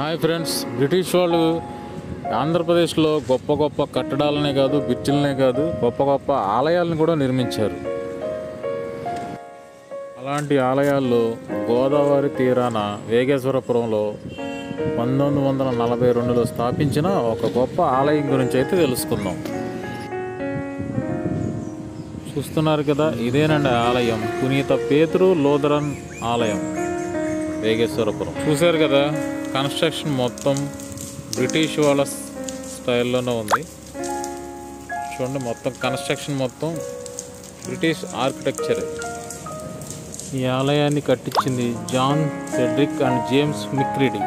Hi friends British వాళ్ళు ఆంధ్రప్రదేశ్లో గొప్ప గొప్ప కట్టడాలనే కాదు బిర్చిలనే కాదు గొప్ప గొప్ప ఆలయాలను కూడా నిర్మించారు అలాంటి ఆలయాల్లో గోదావరి తీరాన వేగేశ్వరపురంలో పంతొమ్మిది వందల నలభై రెండులో స్థాపించిన ఒక గొప్ప ఆలయం గురించి అయితే తెలుసుకుందాం చూస్తున్నారు కదా ఇదేనండి ఆలయం పునీత పేతురు లోదరన్ ఆలయం వేగేశ్వరపురం చూశారు కదా కన్స్ట్రక్షన్ మొత్తం బ్రిటిష్ వాళ్ళ స్టైల్లోనే ఉంది చూడండి మొత్తం కన్స్ట్రక్షన్ మొత్తం బ్రిటిష్ ఆర్కిటెక్చర్ ఈ ఆలయాన్ని కట్టించింది జాన్ సెడ్రిక్ అండ్ జేమ్స్ మిక్రిడి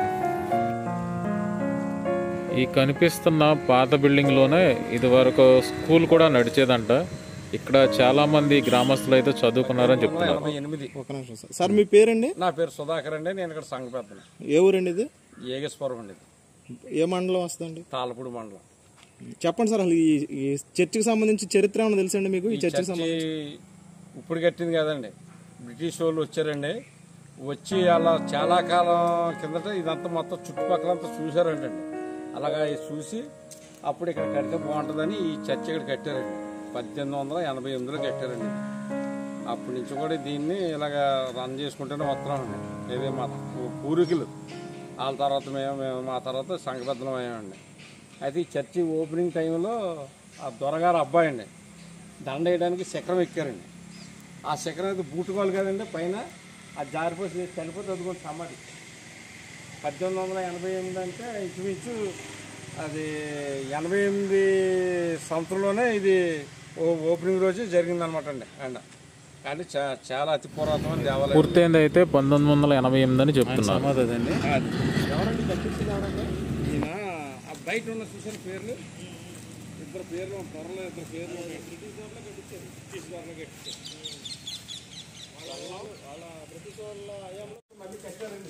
ఈ కనిపిస్తున్న పాత బిల్డింగ్లోనే ఇది వరకు స్కూల్ కూడా నడిచేదంట ఇక్కడ చాలా మంది గ్రామస్తులు అయితే చదువుకున్నారని చెప్తున్నారు ఎనభై ఎనిమిది ఒక నిమిషం సార్ సార్ మీ పేరండి నా పేరు సుధాకర్ అండి నేను ఇక్కడ సంఘ పెద్దను ఏ ఊరండి ఇది ఏగేశ్వరం అండి ఇది. ఏ మండలం వస్తుందండి తాళపూడి మండలం చెప్పండి సార్ అసలు ఈ ఈ చర్చికి సంబంధించి చరిత్ర ఏమైనా తెలుసండి మీకు ఈ చర్చికి చర్చి సంబంధించి ఇప్పుడు కట్టింది కదండి బ్రిటిష్ వాళ్ళు వచ్చారండి వచ్చి అలా చాలా కాలం కిందట ఇదంతా మొత్తం చుట్టుపక్కలంతా చూశారంటండి అలాగా ఇది చూసి అప్పుడు ఇక్కడ కడితే బాగుంటుందని ఈ చర్చి ఇక్కడ కట్టారండి పద్దెనిమిది వందల ఎనభై ఎనిమిదిలో కట్టారండి అప్పటి నుంచి కూడా దీన్ని ఇలాగ రన్ చేసుకుంటూనే వస్తున్నామండి ఏదే మా పూర్వీకులు వాళ్ళ తర్వాత మేము మేము మా తర్వాత సంఘబద్ధం అయ్యామండి అయితే ఈ చర్చి ఓపెనింగ్ టైంలో ఆ దొరగారు అబ్బాయి అండి దండ వేయడానికి చక్రం ఎక్కారండి ఆ చక్రం అయితే బూటుకోవాలి కదండి పైన ఆ జారిపోసి చనిపోతే అదిగోండి సమాధి పద్దెనిమిది వందల ఎనభై ఎనిమిది అంటే ఇంచుమించు అది ఎనభై ఎనిమిది సంవత్సరంలోనే ఇది ఓ- ఓపెనింగ్ రోజు జరిగిందనమాట అండి అండ కానీ చా- చాలా అతి పురాతనమైన దేవాలయం పూర్తయింది అయితే పంతొమ్మిది వందల ఎనభై ఎనిమిది అని చెప్తున్నారు ఎవరండి కట్టించింది ఎవరండి ఈయన ఆ బయట ఉన్న చూసిన పేర్లు ఇద్దరు పేర్లు త్వరలో ఇద్దరు పేర్లు ఉన్నాయి. బ్రిటిష్ వారిలో కట్టించారు బ్రిటిష్ వారిలో కట్టించారు వాళ్ళ వాళ్ళ బ్రిటిష్ వాళ్ళ హయాంలో మళ్ళీ కట్టారండి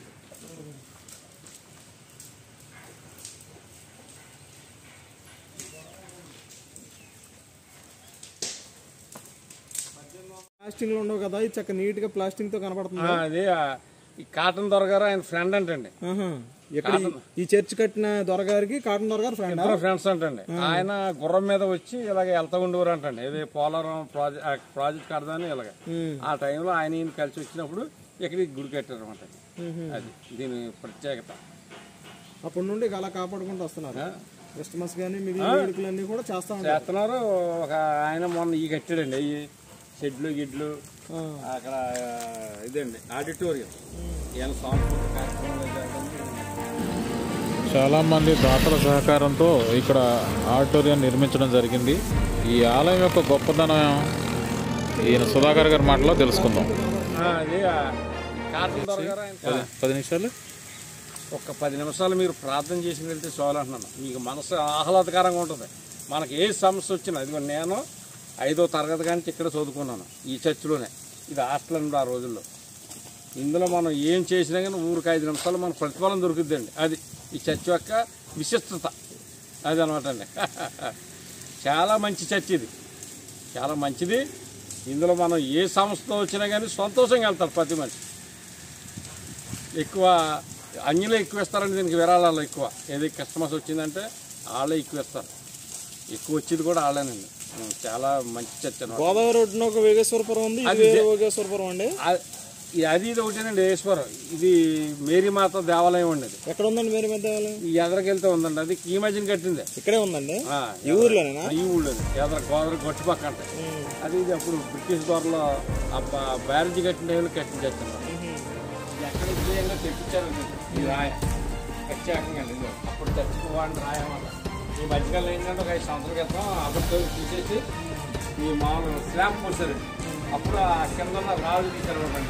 ప్లాస్టింగ్ లో ఉండవు కదా ఇది చక్క నీట్ గా ప్లాస్టింగ్ తో కనపడుతుంది ఆ, అది ఆ, ఈ కాటన్ దొరగారు ఆయన ఫ్రెండ్ అంటండి ఆహా. ఎక్కడ ఈ- ఈ చర్చ్ కట్టిన దొరగారికి కాటన్ దొరగారు ఫ్రెండ్ ఇద్దరు ఫ్రెండ్స్ అంటండి ఆయన గుర్రం మీద వచ్చి ఇలాగ వెళ్తా ఉండేవారు అంటండి ఇది పోలవరం ప్రాజెక్ట్ ప్రాజెక్ట్ కడదాని ఇలాగ ఆ టైంలో ఆయన ఈయన కలిసి వచ్చినప్పుడు ఇక్కడికి గుడి కట్టారు అనమాట అది దీని ప్రత్యేకత అప్పటి నుండి ఇక అలా కాపాడుకుంటూ వస్తున్నారు క్రిస్మస్ కానీ మిగిలిన వేడుకలన్నీ కూడా చేస్తా ఉంటారు చేస్తున్నారు ఒక ఆయన మొన్న ఈ కట్టాడండి ఈ షెడ్లు గిడ్లు ఆ. అక్కడ ఆ, ఇదండి ఆడిటోరియం ఈయన సాంస్కృతిక కార్యక్రమాలు జరగడానికి చాలా మంది దాతల సహకారంతో ఇక్కడ ఆడిటోరియం నిర్మించడం జరిగింది ఈ ఆలయం యొక్క గొప్పతనం ఈయన సుధాకర్ గారి మాటలో తెలుసుకుందాం ఆ, అది ఆ, కాటన్ దొరగారు ఆయన పది నిమిషాలు ఒక్క పది నిమిషాలు మీరు ప్రార్థన చేసి వెళ్తే చాలు అంటున్నాను మీకు మనసు ఆహ్లాదకరంగా ఉంటుంది మనకి ఏ సమస్య వచ్చినా ఇదిగో నేను ఐదో తరగతి కానీ ఇక్కడ చదువుకున్నాను ఈ చర్చిలోనే ఇది హాస్టల్ అండి ఆ రోజుల్లో ఇందులో మనం ఏం చేసినా కానీ ఊరికి ఐదు నిమిషాలు మన ప్రతిఫలం దొరుకుతుందండి అది ఈ చర్చ్ యొక్క విశిష్టత అది అనమాట అండి చాలా మంచి చర్చ్ ఇది చాలా మంచిది ఇందులో మనం ఏ సంస్థతో వచ్చినా కానీ సంతోషంగా వెళ్తారు ప్రతి మనిషి ఎక్కువ అన్యులే ఎక్కువ ఇస్తారండి దీనికి విరాళాలు ఎక్కువ ఏది కస్టమర్స్ వచ్చిందంటే వాళ్ళే ఎక్కువ ఇస్తారు ఎక్కువ వచ్చేది కూడా వాళ్ళేనండి ఉం, చాలా మంచి చర్చ అన్నమాట. గోదావరి ఒడ్డున ఒక వేగేశ్వరపురం ఉంది ఇది వేరే వేగేశ్వరపురం అండి ఆ- ఈ- అది ఇది ఒకటేనండి ఈశ్వరం ఇది మేరీమాత దేవాలయం అండి అది ఎక్కడ ఉందండి మీరు మధ్య దేవాలయం? ఈ ఎదరకెళ్తే ఉందండి అది ఈ మధ్యన కట్టింది ఇక్కడే ఉందండి ఆ, ఈ ఊర్లోనేనా ఈ ఊళ్ళో ఎదర గోదావరి గొట్టు పక్క అంటే అది ఇది అప్పుడు బ్రిటిష్ దొరలో ఆ బ- బ్యారేజీ కట్టిన టైంలో కట్టించేస్తున్నారు ఎక్కడ విజయంగా తెప్పించారండి ఈ రాయ ప్రత్యేకంగా అండి ఇదిగో. అప్పుడు తెచ్చుకోవాలని రాయ అన్నమాట ఈ మధ్యకాలం ఏంటంటే ఒక ఐదు సంవత్సరాల క్రితం అబద్ధం తీసేసి ఈ మామూలు స్లాబ్ పోసారండి అప్పుడు ఆ కింద ఉన్న రాళ్ళు తీశారనమాట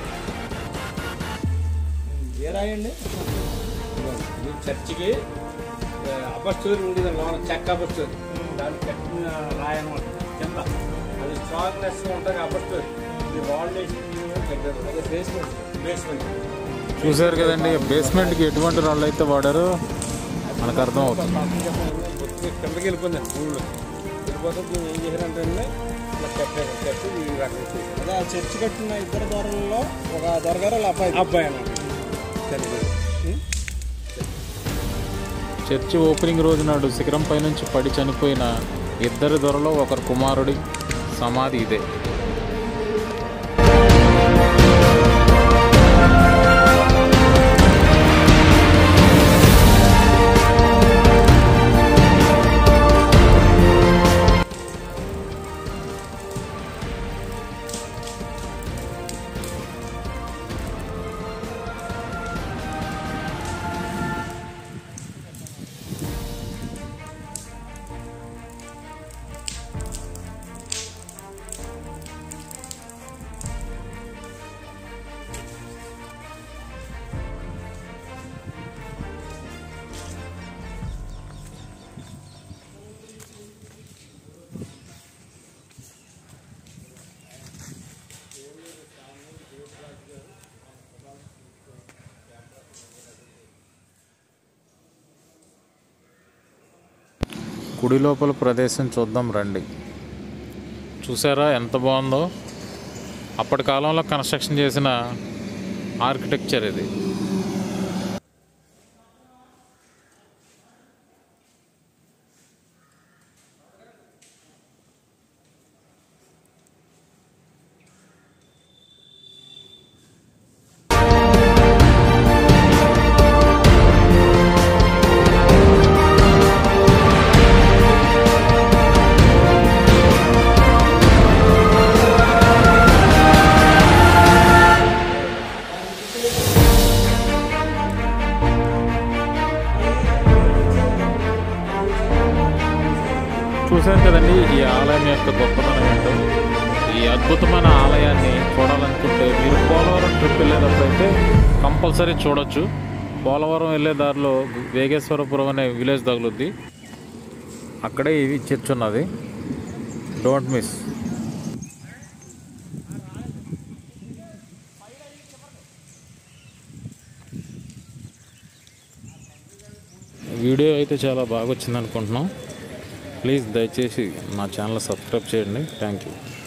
ఏ రాయండి ఇది చర్చికి అబస్టోరీ ఉండేది లోన చెక్క అబస్టోరీ దానికి కట్టిన రాయి అనమాట కింద అది స్ట్రాంగ్నెస్ ఉంటుంది అబస్టోరీ ఇది వాల్ కట్టారు అదే బేస్మెంట్ బేస్మెంట్ చూశారు కదండి బేస్మెంట్కి ఎటువంటి రాళ్ళు అయితే వాడారో మనకు అర్థం అవుతుంది కిందకి వెళ్ళిపోయిందండి ఊళ్ళో వెళ్ళిపోతే దీన్ని ఏం చేశారంటే ఇలా కట్టారు కట్టి ఈ రకంగా చేశారు అదే ఆ చర్చ్ కట్టిన ఇద్దరు దొరల్లో ఒక దొరగారు వాళ్ళ అబ్బాయి అబ్బాయి అన్నమాట చనిపోయాడు చర్చి ఓపెనింగ్ రోజు నాడు శిఖరంపై నుంచి పడి చనిపోయిన ఇద్దరి దొరలో ఒకరు కుమారుడి సమాధి ఇదే గుడి లోపల ప్రదేశం చూద్దాం రండి చూసారా ఎంత బాగుందో అప్పటి కాలంలో కన్స్ట్రక్షన్ చేసిన ఆర్కిటెక్చర్ ఇది చూశారు కదండి ఈ ఆలయం యొక్క గొప్పతనం ఏంటో ఈ అద్భుతమైన ఆలయాన్ని చూడాలనుకుంటే మీరు పోలవరం ట్రిప్ వెళ్ళేటప్పుడైతే కంపల్సరీ చూడొచ్చు పోలవరం వెళ్ళే దారిలో వేగేశ్వరపురం అనే విలేజ్ తగులుద్ది అక్కడే ఇది చర్చ్ ఉన్నది డోంట్ మిస్ వీడియో అయితే చాలా బాగా వచ్చింది అనుకుంటున్నాం ప్లీజ్ దయచేసి నా ఛానల్ సబ్స్క్రైబ్ చేయండి థ్యాంక్ యూ